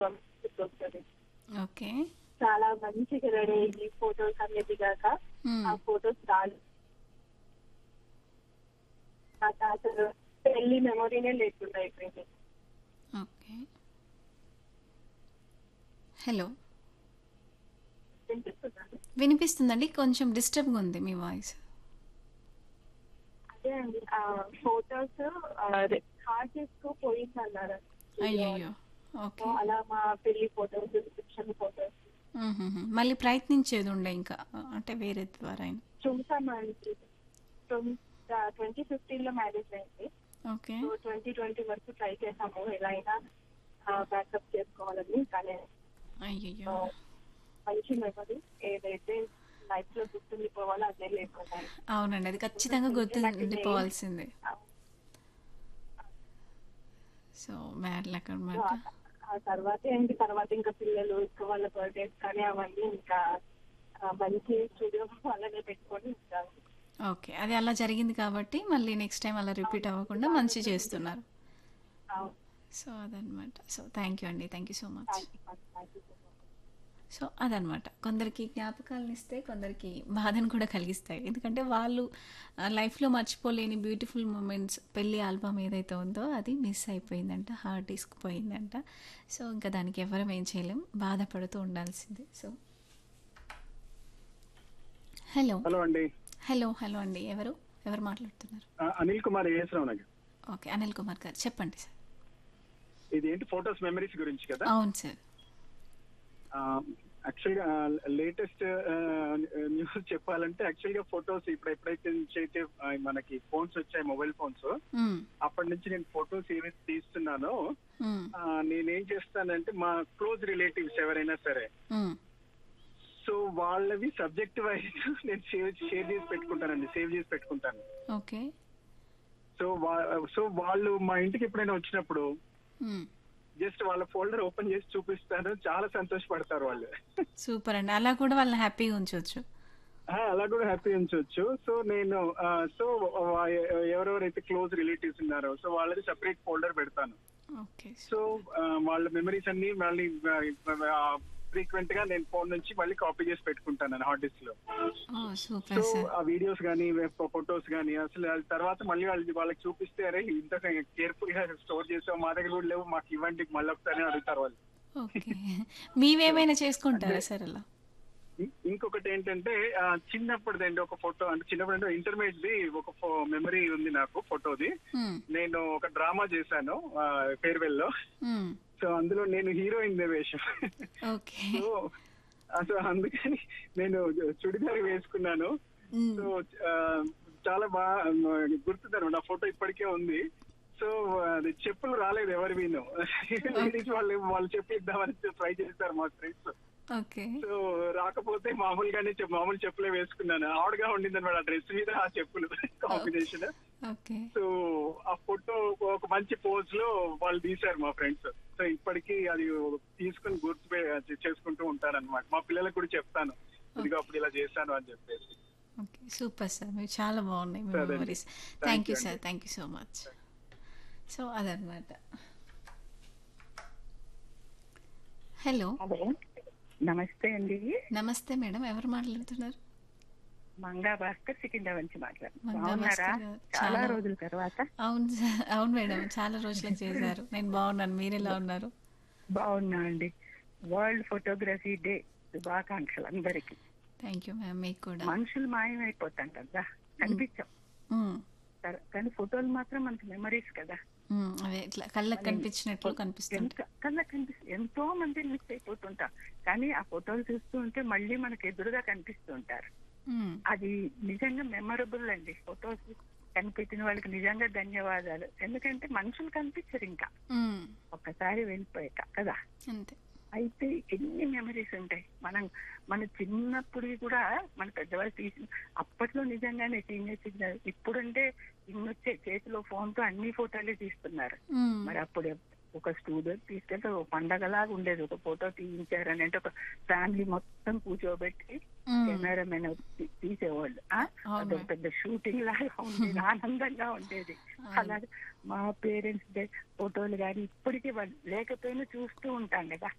వస్తుంది ఓకే చాలా మంచిగా రెడీ అయ్యి ఫొటోస్ అన్ని దిగాక మ్మ్. ఆ ఫొటోస్ చాలు నాకు అసలు పెళ్లి మెమొరీనే లేకుండా అయిపోయింది ఓకే హలో వినిపిస్తున్నాను వినిపిస్తుందండి కొంచెం డిస్టర్బ్గా ఉంది మీ వాయిస్ అదే అండి ఆ ఫొటోస్ హార్డ్ డిస్క్ పోయింది అన్నారు అయ్యయ్యో ఓకే అలా మా పెళ్లి ఫొటోస్ రిసెప్షన్ ఫొటోస్ మ్మ్హ్మ్. మళ్ళీ ప్రయత్నించేది ఉండే ఇంకా అంటే వేరే ద్వారా అయినా చూసామండి ట్వంటీ ఫిఫ్టీన్ లో మ్యారేజ్ అయింది ఓకే సో ట్వంటీ ట్వంటీ వరకు ట్రై చేసాము ఎలా అయినా బ్యాకప్ చేసుకోవాలని కానీ అయ్యయ్యో ఆ, మంచి మెమరీ ఏదైతే లైఫ్ లో గుర్తుండిపోవాలో అదే లేకుండా అవునండి అది ఖచ్చితంగా గుర్తుండిపోవాల్సిందే సో మ్యాడ్ అనమాట ఆ తర్వాత ఏంటి తర్వాత ఇంకా పిల్లలు ఇంకా వాళ్ళ బర్త్డేస్ కానీ అవన్నీ ఇంకా ఆ, మంచి స్టూడియో వాళ్ళనే పెట్టుకొని ఇంకా ఓకే అది అలా జరిగింది కాబట్టి మళ్ళీ నెక్స్ట్ టైం అలా రిపీట్ అవ్వకుండా మంచి చేస్తున్నారు సో అదనమాట సో థ్యాంక్ యూ అండి thank you so much so అదనమాట కొందరికి జ్ఞాపకాలను ఇస్తే కొందరికి బాధను కూడా కలిగిస్తాయి ఎందుకంటే వాళ్ళు ఆ, లైఫ్లో మర్చిపోలేని బ్యూటిఫుల్ మూమెంట్స్ పెళ్ళి ఆల్బమ్ ఏదైతే ఉందో అది మిస్ అయిపోయిందంట హార్ట్ డిస్క్ పోయిందంట సో ఇంకా దానికి ఎవరం ఏం చేయలేం బాధపడుతూ ఉండాల్సిందే సో హలో హలో అండి హలో హలో అండి ఎవరు ఎవరు మాట్లాడుతున్నారు ఆ, అనిల్ కుమార్ ఏఎస్రావు నగర్ ఓకే అనిల్ కుమార్ గారు చెప్పండి సార్ ఇది ఏంటి ఫొటోస్ మెమరీస్ గురించి కదా అవును సార్ యాక్చువల్ గా లేటెస్ట్ న్యూస్ చెప్పాలంటే యాక్చువల్ గా ఫొటోస్ ఇప్పుడు ఎప్పుడైతే నుంచి అయితే ఆ, మనకి ఫోన్స్ వచ్చాయి మొబైల్ ఫోన్స్ మ్మ్. అప్పటి నుంచి నేను ఫొటోస్ ఏవైతే తీస్తున్నానో మ్మ్. ఆ, నేనేం చేస్తానంటే మా క్లోజ్ రిలేటివ్స్ ఎవరైనా సరే మ్మ్. సో వాళ్ళవి సబ్జెక్ట్ వైజ్ నేను సేవ్ షేర్ చేసి పెట్టుకుంటానండి సేవ్ చేసి పెట్టుకుంటాను ఓకే సో సో వాళ్ళు మా ఇంటికి ఎప్పుడైనా వచ్చినప్పుడు మ్మ్. జస్ట్ వాళ్ళ ఫోల్డర్ ఓపెన్ చేసి చూపిస్తాను చాలా సంతోషపడతారు వాళ్ళు సూపర్ అండి అలా కూడా వాళ్ళని హ్యాపీగా ఉంచవచ్చు ఆ, అలా కూడా హ్యాపీ ఉంచవచ్చు సో నేను ఆ, సో వా- ఎవరెవరైతే క్లోజ్ రిలేటివ్స్ ఉన్నారో సో వాళ్ళది సెపరేట్ ఫోల్డర్ పెడతాను ఓకే సో ఆ, వాళ్ళ మెమరీస్ అన్ని మళ్ళీ ఫ్రీక్వెంట్ గా నేను ఫోన్ నుంచి మళ్ళీ కాపీ చేసి పెట్టుకుంటాను హార్డ్ డిస్క్ లో ఓ సో సూపర్ సార్ ఆ వీడియోస్ కానీ ఫొటోస్ కానీ అసలు అది తర్వాత మళ్ళీ వాళ్ళు వాళ్ళకి చూపిస్తే అరే ఇంత కేర్ఫుల్ గా స్టోర్ చేసాం మా దగ్గర కూడా లేవు మాకు ఇవ్వండి మళ్ళీ ఒకసారి అడుగుతారు వాళ్ళు ఓకే మీవేమైనా చేసుకుంటారా సార్ అలా ఇం- ఇంకొకటి ఏంటంటే ఆ, చిన్నప్పుడుదండి ఒక ఫోటో అంటే చిన్నప్పుడు అంటే ఇంటర్మీడియట్ ది ఒక మెమరీ ఉంది నాకు ఫోటోది మ్మ్. నేను ఒక డ్రామా చేశాను ఫేర్వెల్ లో మ్మ్. సో అందులో నేను హీరోయిన్ వేషం ఓకే సో అసలు అందుకని నేను చుడిదార్ వేసుకున్నాను మ్మ్. సో ఆ, చాలా బాగా గుర్తుంటారు నా ఫోటో ఇప్పటికే ఉంది సో అది చెప్పులు రాలేదు ఎవరి వీను లేడీస్ వాళ్ళు వాళ్ళు చెప్పి ఇద్దామని ట్రై చేస్తారు మా ఫ్రెండ్స్ ఓకే సో రాకపోతే మామూలుగానే చెప్- మామూలు చెప్పులే వేసుకున్నాను ఆవిడగా ఉండింది అనమాట ఆ డ్రెస్ మీద ఆ చెప్పులు కాంబినేషన్ ఓకే సో ఆ ఫోటో ఒక మంచి పోజ్ లో వాళ్ళు తీశారు మా ఫ్రెండ్స్ సో ఇప్పటికీ అది తీసుకుని గుర్తు పే- చేసుకుంటూ ఉంటారన్నమాట మా పిల్లలకు కూడా చెప్తాను ఇదిగో అప్పుడు ఇలా చేశాను అని చెప్పేసి ఓకే సూపర్ సార్ మీరు చాలా బాగున్నాయి మీ అదండి. Memories Thank thank you you sir అండి. Thank you so much so అదనమాట హలో హలో నమస్తే అండి నమస్తే మేడం ఎవరు మాట్లాడుతున్నారు మంగా భాస్కర్ సికింద్రా నుంచి మాట్లాడుతున్నాను మంగా బాగున్నారా భాస్కర్ గారు. చాలా చాలా- రోజుల తర్వాత అవును సార్ అవును మేడం చాలా రోజులకు చేశారు నేను బాగున్నాను మీరు ఎలా ఉన్నారు బాగున్నా అండి వరల్డ్ ఫోటోగ్రఫీ డే శుభాకాంక్షలు అందరికి థ్యాంక్ యూ మ్యామ్ మీకు కూడా మనుషులు మాయమైపోతాం కదా కనిపించాం మ్మ్. సరే, కానీ ఫోటోలు మాత్రం మనకి మెమరీస్ కదా మ్మ్. అవే ఇట్లా కళ్ళకు కనిపించినట్లు కనిపిస్తుంది ఎంత కళ్ళ కనిపిస్తుంది ఎంతో మంది మిస్ అయిపోతుంటాం కానీ ఆ ఫోటోలు చూస్తూ ఉంటే మళ్ళీ మనకి ఎదురుగా కనిపిస్తూ ఉంటారు మ్మ్. అది నిజంగా మెమరబుల్ అండి ఫొటోస్ కనిపెట్టిన వాళ్ళకి నిజంగా ధన్యవాదాలు ఎందుకంటే మనుషులు కనిపించరు ఇంకా మ్మ్. ఒక్కసారి వెళ్ళిపోయాక కదా అంతే అయితే ఎన్ని మెమరీస్ ఉంటాయి మనం మన చిన్నప్పుడు కూడా మన పెద్దవాళ్ళు తీసిన అప్పట్లో నిజంగానే టీనేజ్ ఇప్పుడంటే ఇన్నొచ్చే చేతిలో ఫోన్ తో అన్ని ఫోటోలే తీస్తున్నారు మ్మ్. మరి అప్పుడు ఒక స్టూడెంట్ తీసుకెళ్తే ఒక పండగలాగా ఉండేది ఒక ఫోటో తీయించారని అంటే ఒక ఫ్యామిలీ మొత్తం కూర్చోబెట్టి మ్మ్. కెమెరామెన్ తీసేవాళ్ళు ఆ? అవును. అదొక పెద్ద షూటింగ్ లాగా ఉండేది ఆనందంగా ఉండేది అలాగే మా పేరెంట్స్ డే ఫోటోలు కానీ ఇప్పటికీ వాళ్ళు లేకపోయినా చూస్తూ ఉంటాం కదా